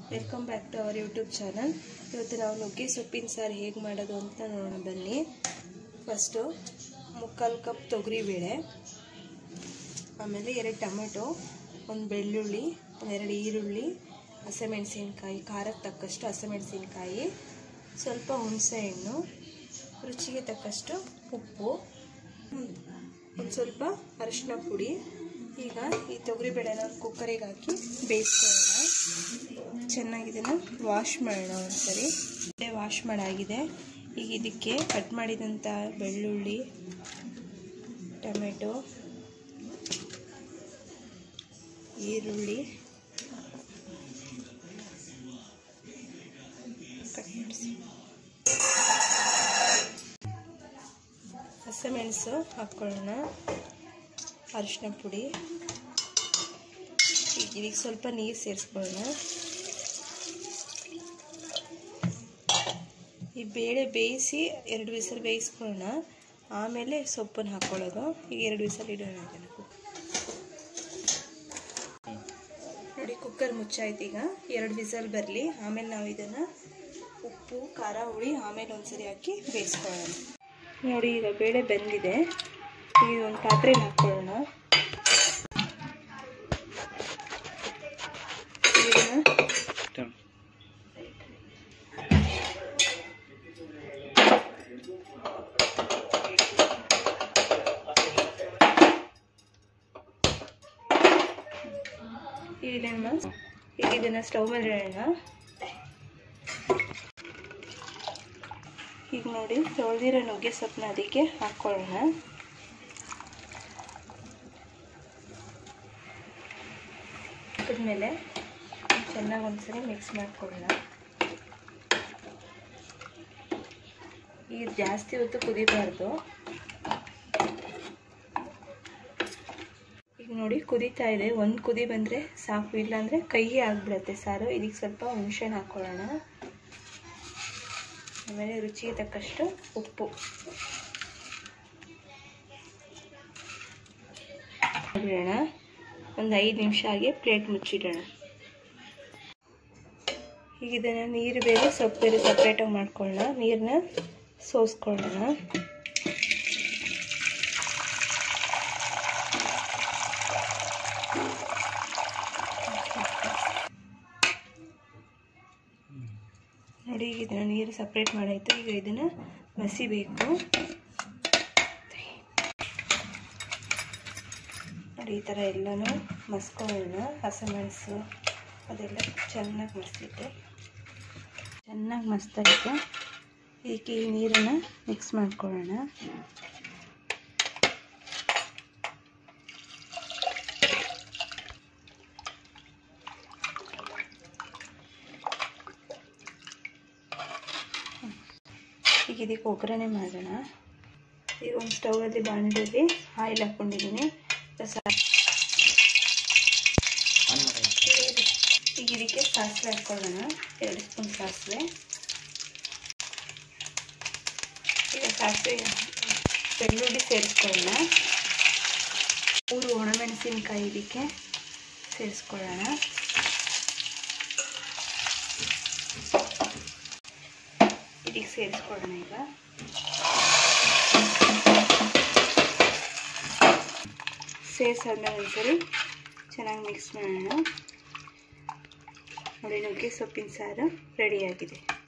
welcome back to our YouTube channel ಇವತ್ತು ನಾವು ನುಗ್ಗೆ ಸೊಪ್ಪಿನ ಸಾರು ಹೇಗೆ ಮಾಡೋದು ಅಂತ ನೋಡೋಣ ಬನ್ನಿ ಫಸ್ಟು ಮುಕ್ಕಾಲು ಕಪ್ ತೊಗರಿಬೇಳೆ ಆಮೇಲೆ ಎರಡು ಟೊಮೆಟೊ ಒಂದು ಬೆಳ್ಳುಳ್ಳಿ ಒಂದೆರಡು ಈರುಳ್ಳಿ ಹಸಿಮೆಣಸಿನ್ಕಾಯಿ ಖಾರಕ್ಕೆ ತಕ್ಕಷ್ಟು ಹಸಿಮೆಣಸಿನ್ಕಾಯಿ ಸ್ವಲ್ಪ ಹುಣಸೆಹಣ್ಣು ರುಚಿಗೆ ತಕ್ಕಷ್ಟು ಉಪ್ಪು ಒಂದು ಸ್ವಲ್ಪ ಅರಿಶಿನ ಪುಡಿ ಈಗ ಈ ತೊಗರಿಬೇಳೆನ ಒಂದು ಕುಕ್ಕರಿಗೆ ಹಾಕಿ ಬೇಯಿಸ್ಕೊಳ್ಳೋಣ ಚೆನ್ನಾಗಿ ಇದನ್ನು ವಾಶ್ ಮಾಡೋಣ ಒಂದ್ಸರಿ ವಾಶ್ ಮಾಡಾಗಿದೆ ಈಗ ಇದಕ್ಕೆ ಕಟ್ ಮಾಡಿದಂಥ ಬೆಳ್ಳುಳ್ಳಿ ಟೊಮೆಟೊ ಈರುಳ್ಳಿ ಕಟ್ ಮಾಡಿಸಿ ಹಸಿಮೆಣಸು ಹಾಕ್ಕೊಳ್ಳೋಣ ಅರಿಶಿನ ಪುಡಿ ಈಗ ಇದಕ್ಕೆ ಸ್ವಲ್ಪ ನೀರು ಸೇರಿಸ್ಕೊಳ್ಳೋಣ ಈ ಬೇಳೆ ಬೇಯಿಸಿ ಎರಡು ವಿಸಲ್ ಬೇಯಿಸ್ಕೊಳ್ಳೋಣ ಆಮೇಲೆ ಸೊಪ್ಪನ್ನು ಹಾಕ್ಕೊಳ್ಳೋದು ಈಗ ಎರಡು ವಿಸಲ್ ಇಡೋಣ ಇದನ್ನು ನೋಡಿ ಕುಕ್ಕರ್ ಮುಚ್ಚಾಯ್ತು ಈಗ ಎರಡು ವಿಸಲ್ ಬರಲಿ ಆಮೇಲೆ ನಾವು ಇದನ್ನು ಉಪ್ಪು ಖಾರ ಹುಳಿ ಆಮೇಲೆ ಒಂದ್ಸರಿ ಹಾಕಿ ಬೇಯಿಸ್ಕೊಳ್ಳೋಣ ನೋಡಿ ಈಗ ಬೇಳೆ ಬೆಂದಿದೆ ಈಗ ಒಂದು ಪಾತ್ರೆಗೆ ಹಾಕ್ಕೊಳ್ಳೋಣ ಇದನ್ನು ಇದನ್ನು ಈಗ ಇದನ್ನು ಸ್ಟವ್ ಮೇಲೆ ಇಡೋಣ ಈಗ ನೋಡಿ ತೊಳೆದಿರೋ ನುಗ್ಗೆ ಸೊಪ್ಪನ್ನ ಅದಕ್ಕೆ ಹಾಕ್ಕೊಳ್ಳೋಣ ಹಾಕಿದ್ಮೇಲೆ ಚೆನ್ನಾಗಿ ಒಂದ್ಸರಿ ಮಿಕ್ಸ್ ಮಾಡ್ಕೊಳ್ಳೋಣ ಈಗ ಜಾಸ್ತಿ ಹೊತ್ತು ಕುದಿಬಾರ್ದು ಈಗ ನೋಡಿ ಕುದೀತಾ ಇದೆ ಒಂದು ಕುದಿ ಬಂದರೆ ಸಾಕು ಇಲ್ಲಾಂದರೆ ಕೈಗೆ ಆಗಿಬಿಡುತ್ತೆ ಸಾರು ಇದಕ್ಕೆ ಸ್ವಲ್ಪ ಹುಣಸೆಹಣ್ಣು ಹಾಕ್ಕೊಳ್ಳೋಣ ಆಮೇಲೆ ರುಚಿಗೆ ತಕ್ಕಷ್ಟು ಉಪ್ಪು ಬಿಡೋಣ ಒಂದು ಐದು ನಿಮಿಷ ಆಗಿ ಪ್ಲೇಟ್ ಮುಚ್ಚಿಡೋಣ ಈಗ ಇದನ್ನು ನೀರು ಬೇರೆ ಸೊಪ್ಪು ಬೇರೆ ಸಪ್ರೇಟಾಗಿ ಮಾಡ್ಕೊಳ್ಳೋಣ ನೀರನ್ನ ಸೋಸ್ಕೊಳ್ಳೋಣ ನೋಡಿ ಈಗ ಇದನ್ನು ನೀರು ಸಪ್ರೇಟ್ ಮಾಡಾಯಿತು ಈಗ ಇದನ್ನು ಮಸಿಬೇಕು ನೋಡಿ ಈ ಥರ ಎಲ್ಲನೂ ಮಸ್ಕೊಳ್ಳೋಣ ಹಸಿಮೆಣಸು ಅದೆಲ್ಲ ಚೆನ್ನಾಗಿ ಮಸ್ತಿಟ್ಟು ಚೆನ್ನಾಗಿ ಮಸ್ತಾಯಿತು ಇದಕ್ಕೆ ಈ ನೀರನ್ನು ಮಿಕ್ಸ್ ಮಾಡ್ಕೊಳ್ಳೋಣ ಈಗ ಇದಕ್ಕೆ ಒಗ್ಗರಣೆ ಮಾಡೋಣ ಈಗ ಒಂದು ಸ್ಟವಲ್ಲಿ ಬಾಣಲೆಯಲ್ಲಿ ಆಯಿಲ್ ಹಾಕ್ಕೊಂಡಿದ್ದೀನಿ ಈಗ ಇದಕ್ಕೆ ಸಾಸಿವೆ ಹಾಕ್ಕೊಳ್ಳೋಣ ಎರಡು ಸ್ಪೂನ್ ಸಾಸಿವೆ ಈಗ ಸಾಸಿವೆ ಬೆಳ್ಳುಳ್ಳಿ ಸೇರಿಸ್ಕೊಳ್ಳೋಣ ಮೂರು ಒಣಮೆಣಸಿನ್ಕಾಯಿ ಇದಕ್ಕೆ ಸೇರಿಸ್ಕೊಳ್ಳೋಣ ಇದಕ್ಕೆ ಸೇರಿಸ್ಕೊಳ್ಳೋಣ ಈಗ ಸೇರಿಸಾದ್ಮೇಲೆ ಒಂದ್ಸರಿ ಚೆನ್ನಾಗಿ ಮಿಕ್ಸ್ ಮಾಡೋಣ ನೋಡಿ ನುಗ್ಗೆ ಸೊಪ್ಪಿನ ಸಾರು ರೆಡಿಯಾಗಿದೆ